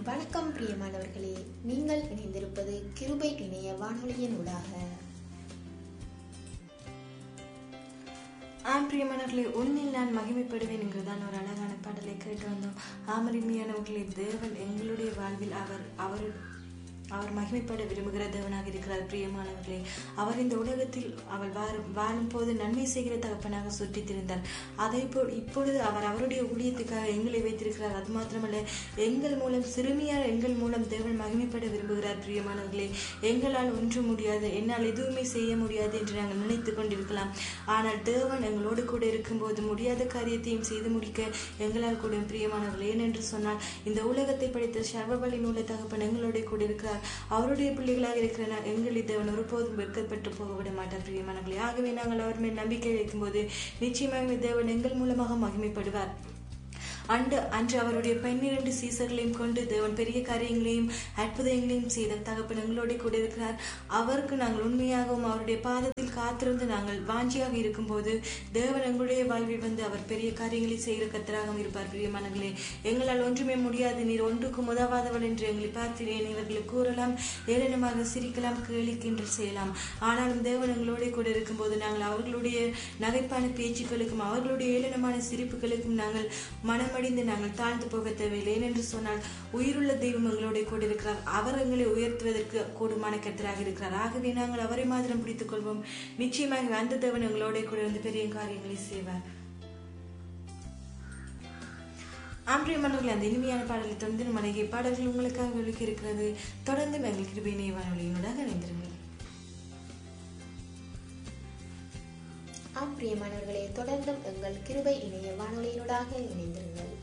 வணக்கம் பிரியமானவர்களே நீங்கள் இணைந்திருப்பது கிருபை இணைய வானொலியின் ஊடாக ஆம் பிரியமானவர்களே உன்னில் நான் மகிமைப்படுவேன் என்கிறதான் ஒரு அழகான பாடலை கேட்டு வந்தோம் ஆமரிமையானவர்களே தேவன் எங்களுடைய வாழ்வில் அவர் அவர் அவர் மகிமைப்பட விரும்புகிற தேவனாக இருக்கிறார் பிரியமானவர்களே அவர் இந்த உலகத்தில் அவள் வாழும் வாழும் போது நன்மை செய்கிற தகப்பனாக சுற்றித் திரிந்தார் அதே போல் இப்பொழுது அவர் அவருடைய ஊழியத்துக்காக எங்களை வைத்திருக்கிறார் அது மாத்திரமல்ல எங்கள் மூலம் சிறுமியார் எங்கள் மூலம் தேவன் மகிமைப்பட விரும்புகிறார் பிரியமானவர்களே எங்களால் ஒன்றும் முடியாது என்னால் எதுவுமே செய்ய முடியாது என்று நாங்கள் நினைத்துக் கொண்டிருக்கலாம் ஆனால் தேவன் எங்களோடு கூட இருக்கும்போது முடியாத காரியத்தையும் செய்து முடிக்க எங்களால் கூட பிரியமானவர்கள் ஏனென்று சொன்னால் இந்த உலகத்தை படித்த சர்வபலி நூலை தகப்பன் எங்களோட கூட இருக்கிறார் அவருடைய பிள்ளைகளாக இருக்கிற நா- எங்களை தேவன் ஒருபோதும் வெட்கப்பட்டு போக விட மாட்டார் பிரியமானவர்களே ஆகவே நாங்கள் அவர் மேல் நம்பிக்கை வைக்கும்போது நிச்சயமாக தேவன் எங்கள் மூலமாக மகிமைப்படுவார் அன்று அன்று அவருடைய பன்னிரண்டு சீசர்களையும் கொண்டு தேவன் பெரிய காரியங்களையும் அற்புதங்களையும் செய்த தகப்பன் எங்களோட கூட இருக்கிறார் அவருக்கு நாங்கள் உண்மையாகவும் அவருடைய பாதத்தில் காத்திருந்து நாங்கள் வாஞ்சியாக இருக்கும்போது தேவன் எங்களுடைய வாழ்வில் வந்து அவர் பெரிய காரியங்களை செய்கிற கத்தராகவும் இருப்பார் பிரியமானங்களே எங்களால் ஒன்றுமே முடியாது நீர் ஒன்றுக்கும் உதவாதவள் என்று எங்களை பார்க்கிறேன் இவர்களுக்கு கூறலாம் ஏளனமாக சிரிக்கலாம் கேளிக்கின்ற செய்யலாம் ஆனாலும் தேவன் எங்களோட கூட இருக்கும்போது நாங்கள் அவர்களுடைய நகைப்பான பேச்சுக்களுக்கும் அவர்களுடைய ஏளனமான சிரிப்புகளுக்கும் நாங்கள் மனமடிந்து நாங்கள் தாழ்ந்து போக தேவையில்லை ஏனென்று சொன்னால் உயிருள்ள தெய்வம் எங்களோட கூட இருக்கிறார் அவர் எங்களை உயர்த்துவதற்கு கூடுமான கர்த்தராக இருக்கிறார் ஆகவே நாங்கள் அவரை மாத்திரம் பிடித்துக் கொள்வோம் நிச்சயமாக அந்த தேவன் எங்களோட கூட இருந்து பெரிய காரியங்களை செய்வார் ஆம்பிரியமானவர்கள் அந்த இனிமையான பாடலை தொடர்ந்து மனைவி பாடல்கள் உங்களுக்காக ஒழுக்கி இருக்கிறது தொடர்ந்து எங்கள் கிருபை வானொலியினூடாக இணைந்திருங்கள் ஆம் பிரியமானவர்களே தொடர்ந்தும் எங்கள் கிருபை இணைய வானொலியினூடாக இணைந்திருங்கள்